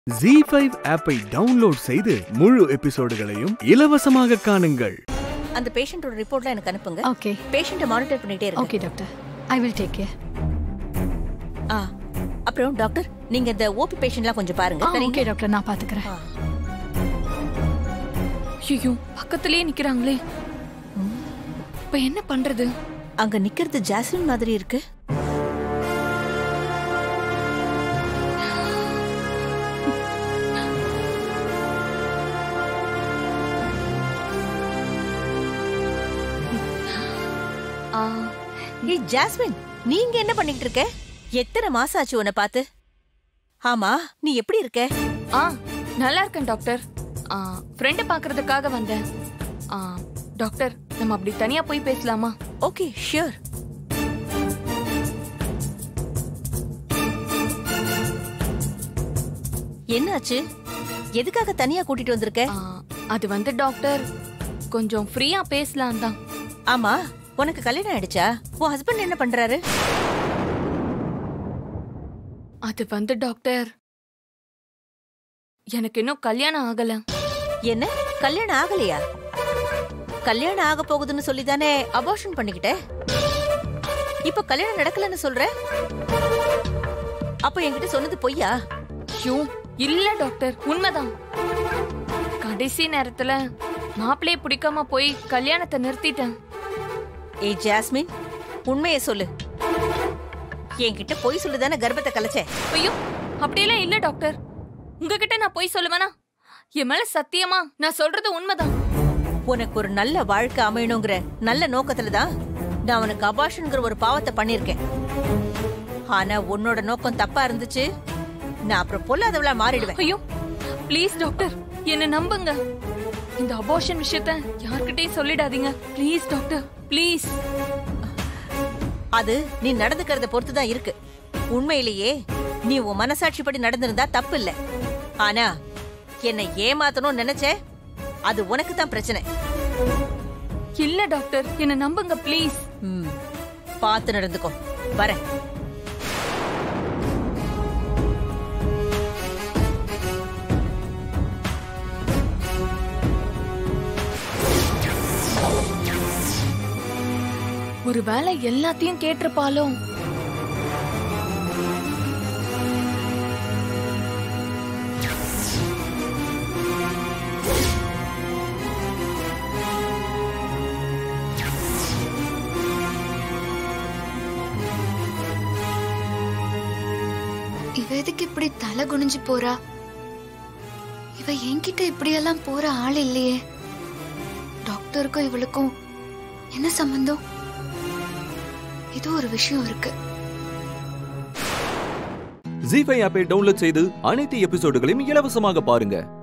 G five ஆப்பை download செய்து முழு எபிசோடுகளையும் இலவசமாக காணுங்கள் அந்த பேஷண்டோட ரிப்போர்ட்லாம் எனக்கு அனுப்புங்க ஓகே பேஷண்ட்டை மானிட்டர் பண்ணிட்டே இருங்க okay doctor I will take care ஆ அப்புறம் டாக்டர் நீங்க இந்த ஓபி பேஷண்ட்லாம் கொஞ்சம் பாருங்க ஓகே சரிங்க டாக்டர் நான் பாத்துக்கிறேன் ஆ. ஐயோ பக்கத்திலேயே நிக்கிறாங்களே இப்ப என்ன பண்றது அங்க நிக்கிறது ஜாஸ்மின் மாதிரி இருக்கு ஆ, ஏய் ஜாஸ்மின் நீங்க என்ன பண்ணிட்டு இருக்க எத்தனை மாசம் ஆச்சு உன்னை பார்த்து ஆமா நீ எப்படி இருக்க ஆ நல்லா இருக்கேன் டாக்டர் ஆ ஃப்ரெண்டை பார்க்கறதுக்காக வந்தேன் ஆ டாக்டர் நம்ம அப்படி தனியா போய் பேசலாமா ஓகே ஷியோர் என்னாச்சு எதுக்காக தனியா கூட்டிட்டு வந்திருக்க ஆ, அது வந்து டாக்டர் கொஞ்சம் ஃப்ரீயா பேசலாம் தான் ஆமா உனக்கு கல்யாணம் ஆயிடுச்சா உன் ஹஸ்பண்ட் என்ன பண்றாரு அது வந்து டாக்டர் எனக்கு இன்னும் கல்யாணம் ஆகல என்ன கல்யாணம் ஆகலையா கல்யாணம் ஆக போகுதுன்னு சொல்லி தானே அபார்ஷன் பண்ணிக்கிட்ட இப்ப கல்யாணம் நடக்கலன்னு சொல்ற அப்ப என்கிட்ட சொன்னது பொய்யா ஐயோ இல்ல டாக்டர் உண்மைதான் கடைசி நேரத்துல மாப்பிள்ளைய பிடிக்காம போய் கல்யாணத்தை நிறுத்திட்டேன் ஏய் ஜாஸ்மின் உண்மையை சொல்லு என்கிட்ட பொய் சொல்லுதானே கர்ப்பத்தை கலைச்ச ஐயோ அப்படியெல்லாம் இல்ல டாக்டர் உங்ககிட்ட நான் போய் சொல்லுவேனா என் மேல சத்தியமா நான் சொல்றது உண்மைதான் உனக்கு ஒரு நல்ல வாழ்க்கை அமையணுங்கிற நல்ல நோக்கத்துல தான் நான் உனக்கு அபார்ஷன்ங்கிற ஒரு பாவத்தை பண்ணிருக்கேன் ஆனா உன்னோட நோக்கம் தப்பா இருந்துச்சு நான் அப்புறம் பொல்லாதவளா மாறிடுவேன் ஐயோ ப்ளீஸ் டாக்டர் என்ன நம்புங்க இந்த அபார்ஷன் விஷயத்த யார்கிட்டயும் சொல்லிடாதீங்க ப்ளீஸ் டாக்டர் ப்ளீஸ் அது நீ நடந்துக்கிறத பொறுத்து தான் இருக்கு உண்மையிலேயே நீ உன் மனசாட்சிப்படி நடந்திருந்தா தப்பு இல்ல ஆனா என்னை ஏமாத்தணும்னு நினைச்ச அது உனக்கு தான் பிரச்சனை இல்ல டாக்டர் என்ன நம்புங்க ப்ளீஸ் ம், பார்த்து நடந்துக்கோ வரேன் ஒருவேளை எல்லாத்தையும் கேட்டிருப்பாளோ இவ எதுக்கு இப்படி தலை குனிஞ்சு போறா இவ என்கிட்ட இப்படியெல்லாம் போற ஆள் இல்லையே டாக்டருக்கும் இவளுக்கும் என்ன சம்பந்தம் ஏதோ ஒரு விஷயம் இருக்கு ஜி ஃபைவ் ஆப்பை டவுன்லோட் செய்து அனைத்து எபிசோடுகளையும் இலவசமாக பாருங்க